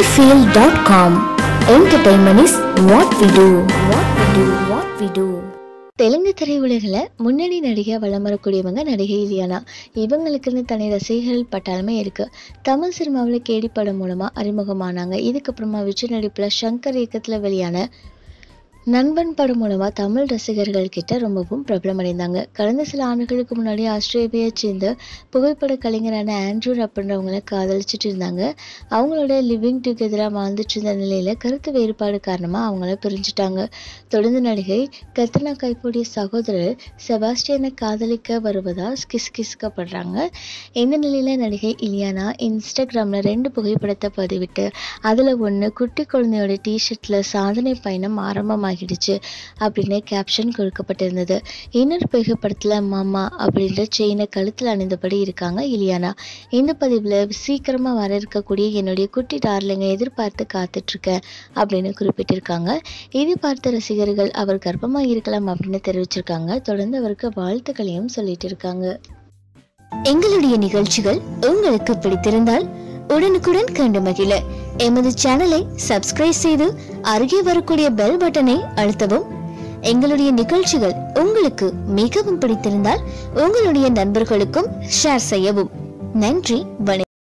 sunnyfield.com. Entertainment is what we do. What we do. What we do. Telugu திரையுலகில் முன்னணி நடிகை வலம் வரக்கூடியவங்க நடிகை இலியானா இவங்களுக்குன்னு தனி ரசிகர்கள் பட்டாலுமே இருக்கு தமிழ் சினிமாவில் கேடி படம் மூலமாக அறிமுகமானாங்க இதுக்கப்புறமா விஜய் நடிப்பில் சங்கர் இயக்கத்தில் வெளியான நண்பன் படம் மூலமாக தமிழ் ரசிகர்கள் கிட்ட ரொம்பவும் பிரபலமடைந்தாங்க கடந்த சில ஆண்டுகளுக்கு முன்னாடி ஆஸ்திரேலியாவை சேர்ந்த புகைப்பட கலைஞரான ஆண்ட்ரூ அப்படின்றவங்கள காதலிச்சிட்டு இருந்தாங்க அவங்களோட லிவிங் டுகெதராக வாழ்ந்துட்டு இருந்த நிலையில் கருத்து வேறுபாடு காரணமாக அவங்கள பிரிஞ்சுட்டாங்க தொடர்ந்து நடிகை கத்ரினா கைப்போடைய சகோதரர் செபாஸ்டியனை காதலிக்க வருவதால் கிஸ்கிஸ்கப்படுறாங்க இந்த நிலையில் நடிகை இலியானா இன்ஸ்டாகிராமில் ரெண்டு புகைப்படத்தை பதிவிட்டு அதில் ஒன்று குட்டி குழந்தையோட டிஷர்ட்டில் சாதனை பயணம் ஆரம்பமாகிடுச்சு அப்படின்னு கேப்ஷன் கொடுக்கப்பட்டிருந்தது இன்னொரு புகைப்படத்தில் மாமா அப்படின்ற செயினை கழுத்தில் அணிந்தபடி இருக்காங்க இலியானா இந்த பதிவில் சீக்கிரமாக வர இருக்கக்கூடிய என்னுடைய குட்டி டார்லிங்கை எதிர்பார்த்து காத்துட்ருக்கேன் அப்படின்னு குறிப்பிட்டிருக்காங்க இது பார்த்த ரசிகர்கள் அவர் கர்ப்பமாக இருக்கலாம் அப்படின்னு தெரிவிச்சிருக்காங்க தொடர்ந்து அவருக்கு வாழ்த்துக்களையும் சொல்லிட்டு இருக்காங்க எங்களுடைய நிகழ்ச்சிகள் உங்களுக்கு பிடித்திருந்தால் உடனுக்குடன் கண்டு மகிழ எமது சேனலை சப்ஸ்கிரைப் செய்து அருகே வரக்கூடிய பெல் பட்டனை அழுத்தவும் எங்களுடைய நிகழ்ச்சிகள் உங்களுக்கு மிகவும் பிடித்திருந்தால் உங்களுடைய நண்பர்களுக்கும் ஷேர் செய்யவும் நன்றி வணக்கம்